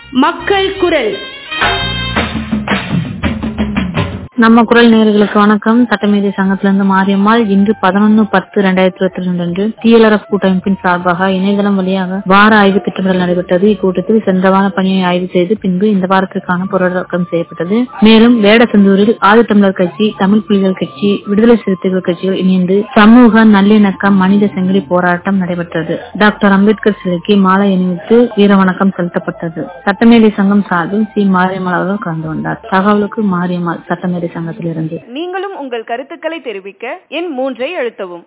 மக்கள் குரல் நம்ம குரல் நேயர்களுக்கு வணக்கம் சட்டமேதை சங்கத்திலிருந்து மாரியம்மாள் இன்று பதினொன்னு பத்து ரெண்டாயிரத்தி இருபத்தி ரெண்டு அன்று டிஎல்ஆர்எஃப் கூட்டமைப்பின் சார்பாக இணையதளம் வழியாக வார ஆய்வு திட்டமிடல் நடைபெற்றது இக்கூட்டத்தில் சென்ற வார பணியை ஆய்வு செய்து பின்பு இந்த வாரத்திற்கான பொருளாக்கம் செய்யப்பட்டது மேலும் வேடசந்தூரில் ஆதித்தமிழர் கட்சி தமிழ் புலிகள் கட்சி விடுதலை சிறுத்தைகள் கட்சிகள் இணைந்து சமூக நல்லிணக்கம் மனித செங்கலி போராட்டம் நடைபெற்றது டாக்டர் அம்பேத்கர் சிலைக்கு மாலை அணிவித்து வீர வணக்கம் செலுத்தப்பட்டது சட்டமேதை சங்கம் சார்பில் சி மாரியம்மாள் அவர்கள் கலந்து கொண்டார் தகவலுக்கு மாரியம்மாள் சட்டமேதை சங்கத்திலிருந்து நீங்களும் உங்கள் கருத்துக்களை தெரிவிக்க எண் மூன்றை அழுத்தவும்